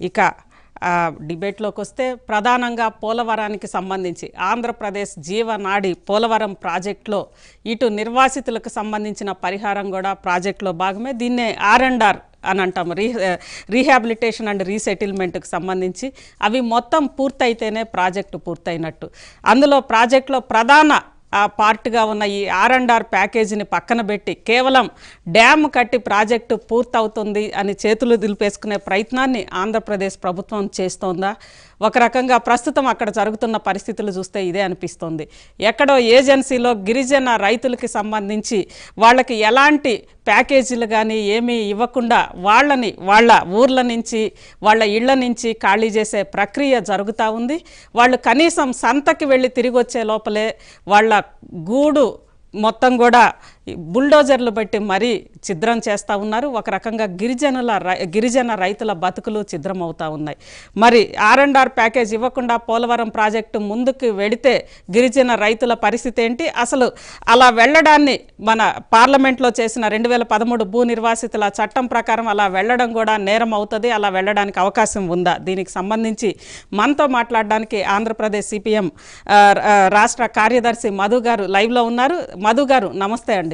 ఇక ఆ, డిబేట్లోకి వస్తే ప్రధానంగా పోలవరానికి సంబంధించి ఆంధ్రప్రదేశ్ జీవనాడి పోలవరం ప్రాజెక్టులో ఇటు నిర్వాసితులకు సంబంధించిన పరిహారం కూడా ప్రాజెక్టులో భాగమే దీన్నే ఆర్ అండ్ ఆర్ అని అంటాం రీ రీహాబిలిటేషన్ అండ్ రీసెటిల్మెంట్కి సంబంధించి అవి మొత్తం పూర్తయితేనే ప్రాజెక్టు పూర్తయినట్టు అందులో ప్రాజెక్టులో ప్రధాన ఆ పార్ట్గా ఉన్న ఈ ఆర్ అండ్ ఆర్ ప్యాకేజీని పక్కన పెట్టి కేవలం డ్యామ్ కట్టి ప్రాజెక్టు పూర్తవుతుంది అని చేతులు దులిపేసుకునే ప్రయత్నాన్ని ఆంధ్రప్రదేశ్ ప్రభుత్వం చేస్తోందా ఒక రకంగా ప్రస్తుతం అక్కడ జరుగుతున్న పరిస్థితులు చూస్తే ఇదే అనిపిస్తోంది ఎక్కడో ఏజెన్సీలో గిరిజన రైతులకి సంబంధించి వాళ్ళకి ఎలాంటి ప్యాకేజీలు కానీ ఏమీ ఇవ్వకుండా వాళ్ళని వాళ్ళ ఊర్ల నుంచి వాళ్ళ ఇళ్ల నుంచి ఖాళీ చేసే ప్రక్రియ జరుగుతూ ఉంది వాళ్ళు కనీసం సంతకి వెళ్ళి తిరిగి వచ్చే లోపలే వాళ్ళ గూడు మొత్తం కూడా ఈ బుల్డోజర్లు బట్టి మరీ ఛిద్రం చేస్తూ ఉన్నారు ఒక రకంగా గిరిజనుల రై గిరిజన రైతుల బతుకులు ఛిద్రం అవుతూ ఉన్నాయి మరి ఆర్ అండ్ ఆర్ ప్యాకేజ్ ఇవ్వకుండా పోలవరం ప్రాజెక్టు ముందుకు వెడితే గిరిజన రైతుల పరిస్థితి ఏంటి అసలు అలా వెళ్ళడాన్ని మన పార్లమెంట్లో చేసిన రెండు వేల పదమూడు భూ నిర్వాసితుల చట్టం ప్రకారం అలా వెళ్ళడం కూడా నేరం అవుతుంది అలా వెళ్ళడానికి అవకాశం ఉందా దీనికి సంబంధించి మనతో మాట్లాడడానికి ఆంధ్రప్రదేశ్ సిపిఎం రాష్ట్ర కార్యదర్శి మధు గారు లైవ్లో ఉన్నారు మధు గారు నమస్తే అండి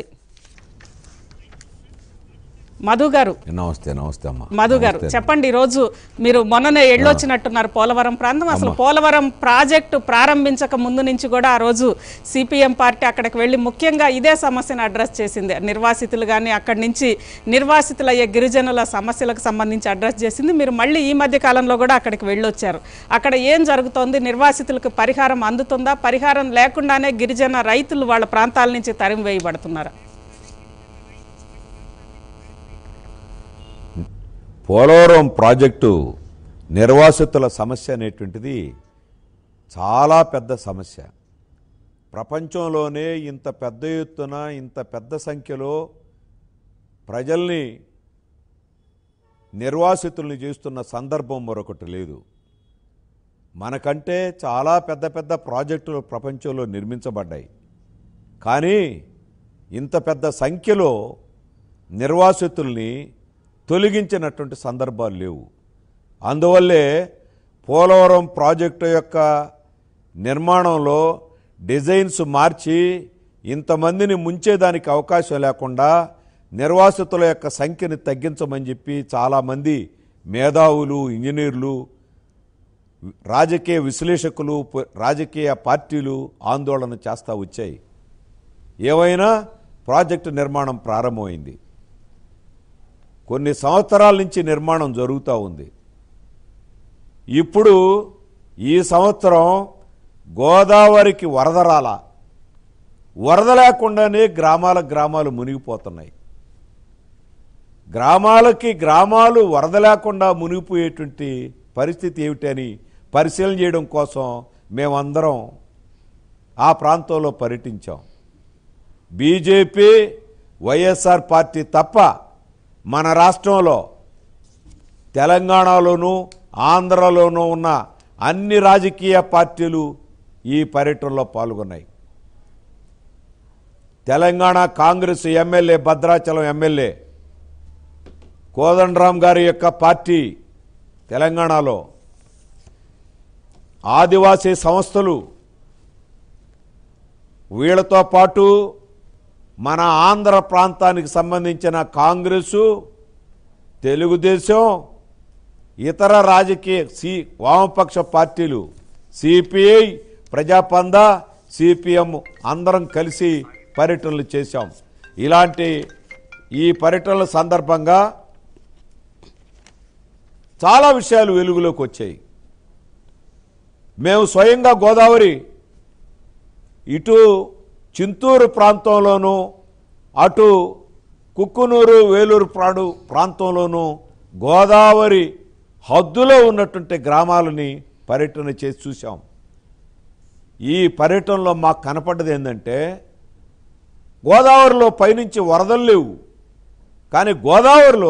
మధు గారు నమస్తే నమస్తే అమ్మా మధు గారు నమస్తే. చెప్పండి ఈరోజు మీరు మొన్ననే ఎళ్ళొచ్చినట్టున్నారు పోలవరం ప్రాంతం అసలు పోలవరం ప్రాజెక్టు ప్రారంభించక ముందు నుంచి కూడా ఆ రోజు సిపిఎం పార్టీ అక్కడికి వెళ్ళి ముఖ్యంగా ఇదే సమస్యను అడ్రస్ చేసింది నిర్వాసితులు కానీ అక్కడి నుంచి నిర్వాసితులయ్యే గిరిజనుల సమస్యలకు సంబంధించి అడ్రస్ చేసింది మీరు మళ్ళీ ఈ మధ్య కాలంలో కూడా అక్కడికి వెళ్ళొచ్చారు అక్కడ ఏం జరుగుతోంది నిర్వాసితులకు పరిహారం అందుతుందా పరిహారం లేకుండానే గిరిజన రైతులు వాళ్ళ ప్రాంతాల నుంచి తరిమి వేయబడుతున్నారా పోలవరం ప్రాజెక్టు నిర్వాసితుల సమస్య అనేటువంటిది చాలా పెద్ద సమస్య ప్రపంచంలోనే ఇంత పెద్ద ఎత్తున ఇంత పెద్ద సంఖ్యలో ప్రజల్ని నిర్వాసితుల్ని చేస్తున్న సందర్భం మరొకటి లేదు మనకంటే చాలా పెద్ద పెద్ద ప్రాజెక్టులు ప్రపంచంలో నిర్మించబడ్డాయి కానీ ఇంత పెద్ద సంఖ్యలో నిర్వాసితుల్ని తొలగించినటువంటి సందర్భాలు లేవు అందువల్లే పోలవరం ప్రాజెక్టు యొక్క నిర్మాణంలో డిజైన్స్ మార్చి ఇంతమందిని ముంచేదానికి అవకాశం లేకుండా నిర్వాసితుల యొక్క సంఖ్యని తగ్గించమని చెప్పి చాలామంది మేధావులు ఇంజనీర్లు రాజకీయ విశ్లేషకులు ప- రాజకీయ పార్టీలు ఆందోళన చేస్తూ వచ్చాయి ఏవైనా ప్రాజెక్టు నిర్మాణం ప్రారంభమైంది కొన్ని సంవత్సరాల నుంచి నిర్మాణం జరుగుతూ ఉంది ఇప్పుడు ఈ సంవత్సరం గోదావరికి వరద రాల వరద లేకుండానే గ్రామాల గ్రామాలు మునిగిపోతున్నాయి గ్రామాలకి గ్రామాలు వరద లేకుండా మునిగిపోయేటువంటి పరిస్థితి ఏమిటని పరిశీలన చేయడం కోసం మేమందరం ఆ ప్రాంతంలో పర్యటించాం బీజేపీ వైఎస్ఆర్ పార్టీ తప్ప మన రాష్ట్రంలో తెలంగాణలోనూ ఆంధ్రలోనూ ఉన్న అన్ని రాజకీయ పార్టీలు ఈ పర్యటనలో పాల్గొన్నాయి Telangana Congress MLA Bhadrachalam MLA Kodandaram గారి యొక్క పార్టీ తెలంగాణలో ఆదివాసీ సంస్థలు వీళ్ళతో పాటు మన ఆంధ్ర ప్రాంతానికి సంబంధించిన కాంగ్రెసు తెలుగుదేశం ఇతర రాజకీయ సి వామపక్ష పార్టీలు సిపిఐ ప్రజాపంద సిపిఎం అందరం కలిసి పర్యటనలు చేశాం ఇలాంటి ఈ పర్యటనల సందర్భంగా చాలా విషయాలు వెలుగులోకి వచ్చాయి మేము స్వయంగా గోదావరి ఇటు చింతూరు ప్రాంతంలోనూ అటు కుక్కునూరు వేలూరు ప్రాడు ప్రాంతంలోనూ గోదావరి హద్దులో ఉన్నటువంటి గ్రామాలని పర్యటన చేసి చూసాం ఈ పర్యటనలో మాకు కనపడ్డది ఏంటంటే గోదావరిలో పైనుంచి వరదలు లేవు కానీ గోదావరిలో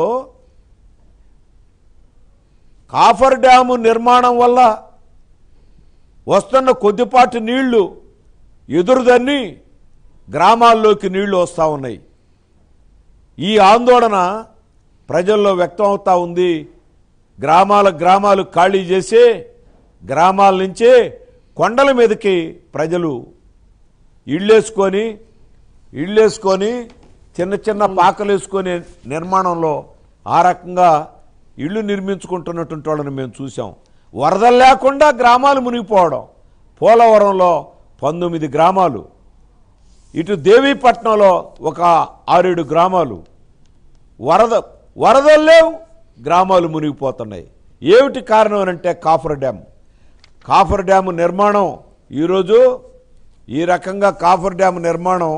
కాఫర్ డ్యాము నిర్మాణం వల్ల వస్తున్న కొద్దిపాటి నీళ్లు ఎదురుదన్ని గ్రామాల్లోకి నీళ్లు వస్తూ ఉన్నాయి ఈ ఆందోళన ప్రజల్లో వ్యక్తం అవుతా ఉంది గ్రామాల గ్రామాలు ఖాళీ చేసి గ్రామాల నుంచి కొండల మీదకి ప్రజలు ఇళ్ళేసుకొని ఇళ్ళేసుకొని చిన్న చిన్న పాకలు వేసుకొని నిర్మాణంలో ఆ రకంగా ఇళ్ళు నిర్మించుకుంటున్నటువంటి వాళ్ళని మేము చూసాం వరదలు లేకుండా గ్రామాలు మునిగిపోవడం పోలవరంలో పంతొమ్మిది గ్రామాలు ఇటు దేవీపట్నంలో ఒక ఆరేడు గ్రామాలు వరద వరదలు లేవు గ్రామాలు మునిగిపోతున్నాయి ఏమిటి కారణం అని అంటే కాఫర్ డ్యామ్ కాఫర్ డ్యామ్ నిర్మాణం ఈరోజు ఈ రకంగా కాఫర్ డ్యామ్ నిర్మాణం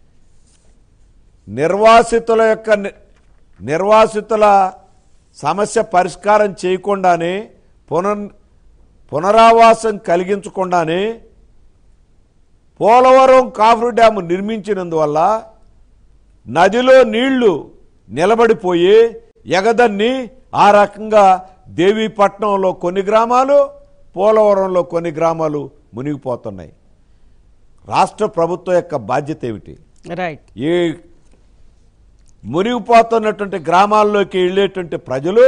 నిర్వాసితుల యొక్క ని- నిర్వాసితుల సమస్య పరిష్కారం చేయకుండానే పునర్ పునరావాసం కలిగించకుండానే పోలవరం కాఫర్ డ్యామ్ నిర్మించినందువల్ల నదిలో నీళ్లు నిలబడిపోయి ఎగదన్ని ఆ రకంగా దేవీపట్నంలో కొన్ని గ్రామాలు పోలవరంలో కొన్ని గ్రామాలు మునిగిపోతున్నాయి రాష్ట్ర ప్రభుత్వం యొక్క బాధ్యత ఏమిటి రైట్ ఈ మునిగిపోతున్నటువంటి గ్రామాల్లోకి వెళ్ళేటువంటి ప్రజలు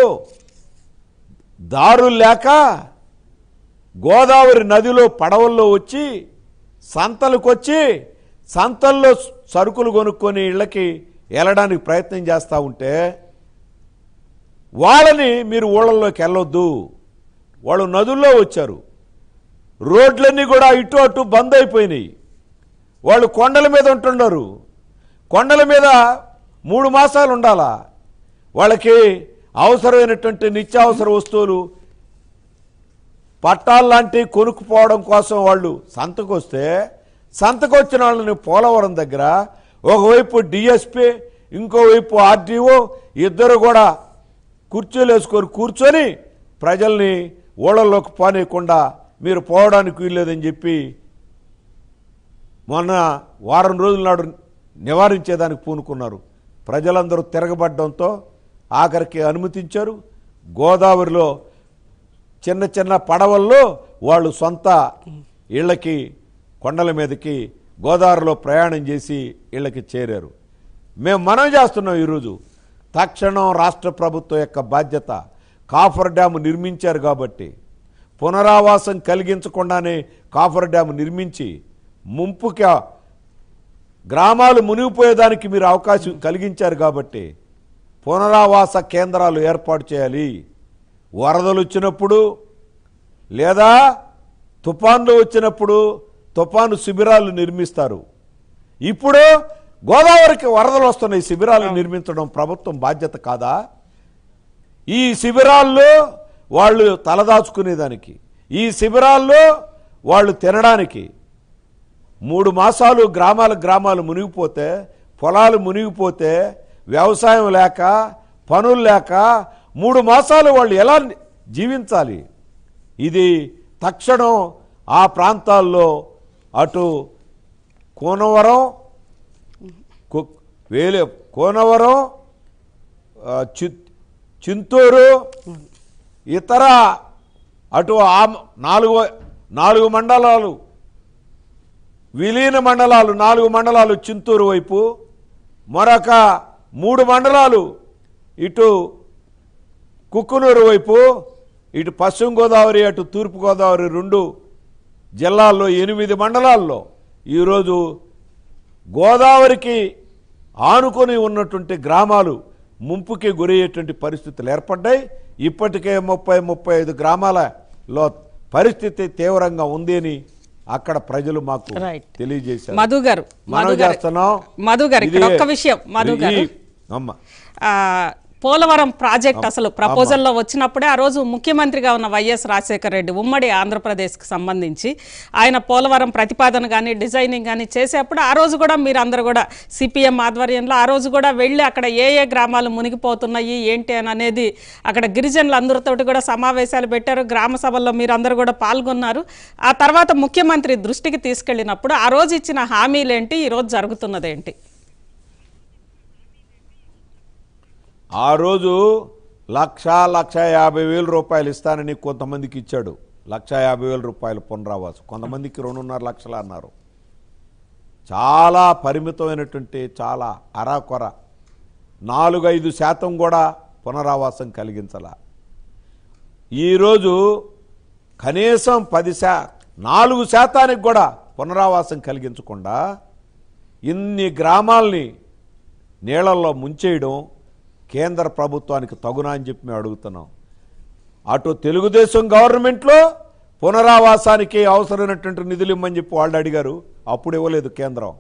దారులు లేక గోదావరి నదిలో పడవల్లో వచ్చి సంతలకు వచ్చి సంతల్లో సరుకులు కొనుక్కొని ఇళ్ళకి వెళ్ళడానికి ప్రయత్నం చేస్తూ ఉంటే వాళ్ళని మీరు ఊళ్ళల్లోకి వెళ్ళొద్దు వాళ్ళు నదుల్లో వచ్చారు రోడ్లన్నీ కూడా ఇటు అటు బంద్ అయిపోయినాయి వాళ్ళు కొండల మీద ఉంటున్నారు కొండల మీద మూడు మాసాలు ఉండాలా వాళ్ళకి అవసరమైనటువంటి నిత్యావసర వస్తువులు పట్టాలు లాంటివి కొనుక్కుపోవడం కోసం వాళ్ళు సంతకు వస్తే సంతకు వచ్చిన వాళ్ళని పోలవరం దగ్గర ఒకవైపు డిఎస్పి ఇంకోవైపు ఆర్డీఓ ఇద్దరు కూడా కుర్చీలు వేసుకొని కూర్చొని ప్రజల్ని ఊళ్ళల్లోకి పోనీయకుండా మీరు పోవడానికి వీల్లేదని చెప్పి మొన్న వారం రోజుల నాడు నివారించేదానికి పూనుకున్నారు ప్రజలందరూ తిరగబడడంతో ఆఖరికి అనుమతించారు గోదావరిలో చిన్న చిన్న పడవల్లో వాళ్ళు సొంత ఇళ్ళకి కొండల మీదకి గోదావరిలో ప్రయాణం చేసి ఇళ్ళకి చేరారు మేము మనం చేస్తున్నాం ఈరోజు తక్షణం రాష్ట్ర ప్రభుత్వం యొక్క బాధ్యత కాఫర్ డ్యాము నిర్మించారు కాబట్టి పునరావాసం కలిగించకుండానే కాఫర్ డ్యాము నిర్మించి ముంపుకి గ్రామాలు మునిగిపోయేదానికి మీరు అవకాశం కలిగించారు కాబట్టి పునరావాస కేంద్రాలు ఏర్పాటు చేయాలి వరదలు వచ్చినప్పుడు లేదా తుఫాన్లు వచ్చినప్పుడు తుఫాను శిబిరాలు నిర్మిస్తారు ఇప్పుడు గోదావరికి వరదలు వస్తున్నాయి శిబిరాలు నిర్మించడం ప్రభుత్వం బాధ్యత కాదా ఈ శిబిరాల్లో వాళ్ళు తలదాచుకునేదానికి ఈ శిబిరాల్లో వాళ్ళు తినడానికి మూడు మాసాలు గ్రామాల గ్రామాలు మునిగిపోతే పొలాలు మునిగిపోతే వ్యవసాయం లేక పనులు లేక మూడు మాసాలు వాళ్ళు ఎలా జీవించాలి ఇది తక్షణం ఆ ప్రాంతాల్లో అటు కోనవరం కు- వేలే కోనవరం ఆ, చి- చింతూరు ఇతర అటు ఆ నాలుగు నాలుగు మండలాలు విలీన మండలాలు నాలుగు మండలాలు చింతూరు వైపు మరొక మూడు మండలాలు ఇటు కుక్కునూరు వైపు ఇటు పశ్చిమ గోదావరి అటు తూర్పు గోదావరి రెండు జిల్లాల్లో ఎనిమిది మండలాల్లో ఈరోజు గోదావరికి ఆనుకొని ఉన్నటువంటి గ్రామాలు ముంపుకి గురయ్యేటువంటి పరిస్థితులు ఏర్పడ్డాయి ఇప్పటికే ముప్పై ముప్పై ఐదు గ్రామాలలో పరిస్థితి తీవ్రంగా ఉంది అని అక్కడ ప్రజలు మాకు Right. తెలియజేశారు మధు గారు మనం మధు గారు చేస్తున్నాం మధు గారు ఇక్కడ ఇది- ఒక్క విషయం మధు ఇది- గారు అమ్మ ఆ, పోలవరం ప్రాజెక్ట్ అసలు ప్రపోజల్లో వచ్చినప్పుడే ఆ రోజు ముఖ్యమంత్రిగా ఉన్న వైఎస్ రాజశేఖర రెడ్డి ఉమ్మడి ఆంధ్రప్రదేశ్కి సంబంధించి ఆయన పోలవరం ప్రతిపాదన కానీ డిజైనింగ్ కానీ చేసేప్పుడు ఆ రోజు కూడా మీరు అందరు కూడా సిపిఎం ఆధ్వర్యంలో ఆ రోజు కూడా వెళ్ళి అక్కడ ఏ ఏ గ్రామాలు మునిగిపోతున్నాయి ఏంటి అని అనేది అక్కడ గిరిజనులు అందరితోటి కూడా సమావేశాలు పెట్టారు గ్రామ సభల్లో మీరు అందరు కూడా పాల్గొన్నారు ఆ తర్వాత ముఖ్యమంత్రి దృష్టికి తీసుకెళ్ళినప్పుడు ఆ రోజు ఇచ్చిన హామీలేంటి ఈ రోజు జరుగుతున్నదేంటి ఆ రోజు లక్ష లక్ష యాభై వేల రూపాయలు ఇస్తానని కొంతమందికి ఇచ్చాడు లక్ష యాభై వేల రూపాయలు పునరావాసం కొంతమందికి రెండున్నర లక్షలు అన్నారు చాలా పరిమితమైనటువంటి చాలా అరాకొర నాలుగు ఐదు శాతం కూడా పునరావాసం కలిగించాల ఈరోజు కనీసం పది శా నాలుగు శాతానికి కూడా పునరావాసం కలిగించకుండా ఇన్ని గ్రామాల్ని నీళ్ళల్లో ముంచేయడం కేంద్ర ప్రభుత్వానికి తగునా అని చెప్పి మేము అడుగుతున్నాం అటు తెలుగుదేశం గవర్నమెంట్లో పునరావాసానికి అవసరమైనటువంటి నిధులు ఇమ్మని చెప్పి వాళ్ళు అడిగారు అప్పుడు ఇవ్వలేదు కేంద్రం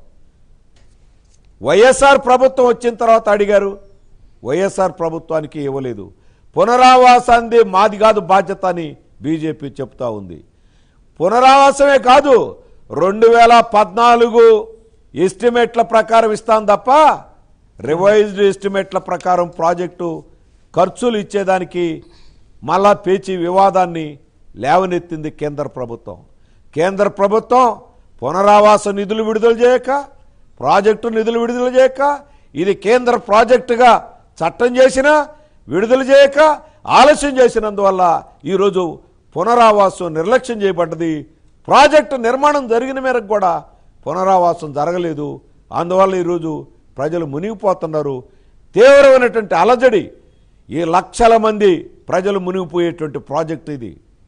వైఎస్ఆర్ ప్రభుత్వం వచ్చిన తర్వాత అడిగారు వైఎస్ఆర్ ప్రభుత్వానికి ఇవ్వలేదు పునరావాసాంది మాది కాదు బాధ్యత అని బీజేపీ చెప్తా ఉంది పునరావాసమే కాదు రెండు వేల పద్నాలుగు ఎస్టిమేట్ల ప్రకారం ఇస్తాం తప్ప రివైజ్డ్ ఎస్టిమేట్ల ప్రకారం ప్రాజెక్టు ఖర్చులు ఇచ్చేదానికి మళ్ళా పేచి వివాదాన్ని లేవనెత్తింది కేంద్ర ప్రభుత్వం కేంద్ర ప్రభుత్వం పునరావాస నిధులు విడుదల చేయక ప్రాజెక్టు నిధులు విడుదల చేయక ఇది కేంద్ర ప్రాజెక్టుగా చట్టం చేసినా విడుదల చేయక ఆలస్యం చేసినందువల్ల ఈరోజు పునరావాసం నిర్లక్ష్యం చేయబడ్డది ప్రాజెక్టు నిర్మాణం జరిగిన మేరకు కూడా పునరావాసం జరగలేదు అందువల్ల ఈరోజు ప్రజలు మునిగిపోతున్నారు తీవ్రమైనటువంటి అలజడి ఈ లక్షల మంది ప్రజలు మునిగిపోయేటువంటి ప్రాజెక్ట్ ఇది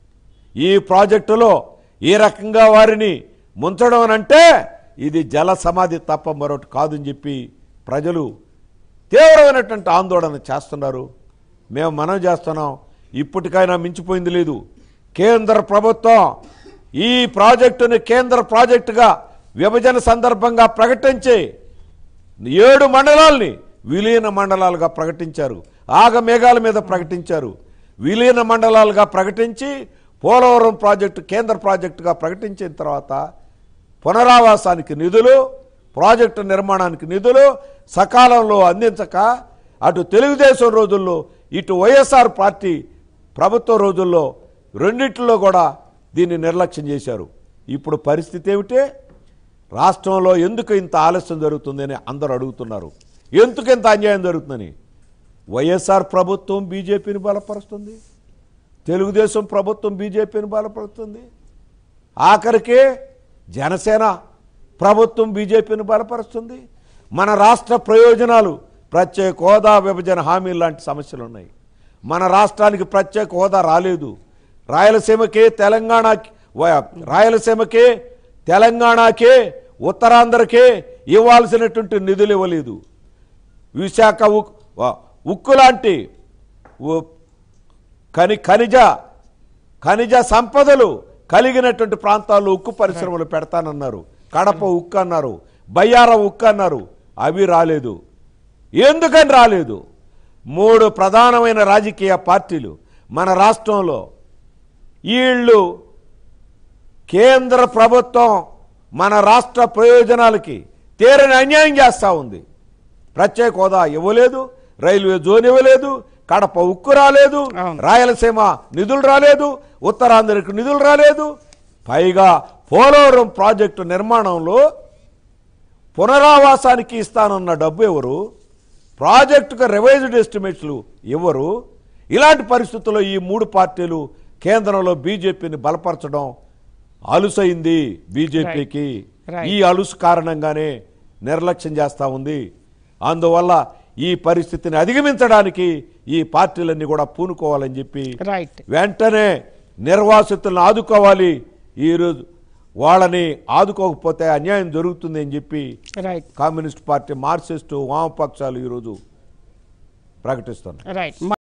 ఈ ప్రాజెక్టులో ఈ రకంగా వారిని ముంచడం అని అంటే ఇది జల సమాధి తప్ప మరొకటి కాదని చెప్పి ప్రజలు తీవ్రమైనటువంటి ఆందోళన చేస్తున్నారు మేము మనం చేస్తున్నాం ఇప్పటికైనా మించిపోయింది లేదు కేంద్ర ప్రభుత్వం ఈ ప్రాజెక్టుని కేంద్ర ప్రాజెక్టుగా విభజన సందర్భంగా ప్రకటించి ఏడు మండలాల్ని విలీన మండలాలుగా ప్రకటించారు ఆగ మేఘాల మీద ప్రకటించారు విలీన మండలాలుగా ప్రకటించి పోలవరం ప్రాజెక్టు కేంద్ర ప్రాజెక్టుగా ప్రకటించిన తర్వాత పునరావాసానికి నిధులు ప్రాజెక్టు నిర్మాణానికి నిధులు సకాలంలో అందించక అటు తెలుగుదేశం రోజుల్లో ఇటు వైఎస్ఆర్ పార్టీ ప్రభుత్వ రోజుల్లో రెండిట్లో కూడా దీన్ని నిర్లక్ష్యం చేశారు ఇప్పుడు పరిస్థితి ఏమిటి రాష్ట్రంలో ఎందుకు ఇంత ఆలస్యం జరుగుతుందని అందరూ అడుగుతున్నారు ఎందుకు ఇంత అన్యాయం జరుగుతుందని వైఎస్ఆర్ ప్రభుత్వం బీజేపీని బలపరుస్తుంది తెలుగుదేశం ప్రభుత్వం బీజేపీని బలపరుస్తుంది ఆఖరికి జనసేన ప్రభుత్వం బీజేపీని బలపరుస్తుంది మన రాష్ట్ర ప్రయోజనాలు ప్రత్యేక హోదా విభజన హామీలు లాంటి సమస్యలు ఉన్నాయి మన రాష్ట్రానికి ప్రత్యేక హోదా రాలేదు రాయలసీమకి తెలంగాణకి వ- రాయలసీమకి తెలంగాణకి ఉత్తరాంధ్రకి ఇవ్వాల్సినటువంటి నిధులు ఇవ్వలేదు విశాఖ ఉక్ వ- ఉక్కు లాంటి ఉ- ఖని ఖనిజ ఖనిజ సంపదలు కలిగినటువంటి ప్రాంతాల్లో ఉక్కు పరిశ్రమలు పెడతానన్నారు కడప ఉక్కు అన్నారు బయ్యారం ఉక్కు అన్నారు అవి రాలేదు ఎందుకని రాలేదు మూడు ప్రధానమైన రాజకీయ పార్టీలు మన రాష్ట్రంలో వీళ్ళు కేంద్ర ప్రభుత్వం మన రాష్ట్ర ప్రయోజనాలకి తీరని అన్యాయం చేస్తూ ఉంది ప్రత్యేక హోదా ఇవ్వలేదు రైల్వే జోన్ ఇవ్వలేదు కడప ఉక్కు రాలేదు అవును. రాయలసీమ నిధులు రాలేదు ఉత్తరాంధ్రకు నిధులు రాలేదు పైగా పోలవరం ప్రాజెక్టు నిర్మాణంలో పునరావాసానికి ఇస్తానన్న డబ్బు ఎవరు ప్రాజెక్టుకు రివైజ్డ్ ఎస్టిమేట్స్లు ఎవరు ఇలాంటి పరిస్థితుల్లో ఈ మూడు పార్టీలు కేంద్రంలో బీజేపీని బలపరచడం అలుసైంది బీజేపీకి Right. ఈ అలుసు కారణంగానే నిర్లక్ష్యం చేస్తూ ఉంది అందువల్ల ఈ పరిస్థితిని అధిగమించడానికి ఈ పార్టీలన్నీ కూడా పూనుకోవాలని చెప్పి రైట్ వెంటనే నిర్వాసితులను ఆదుకోవాలి ఈరోజు వాళ్ళని ఆదుకోకపోతే అన్యాయం జరుగుతుంది అని చెప్పి రైట్ కమ్యూనిస్ట్ పార్టీ మార్క్సిస్టు వామపక్షాలు ఈరోజు ప్రకటిస్తున్నారు రైట్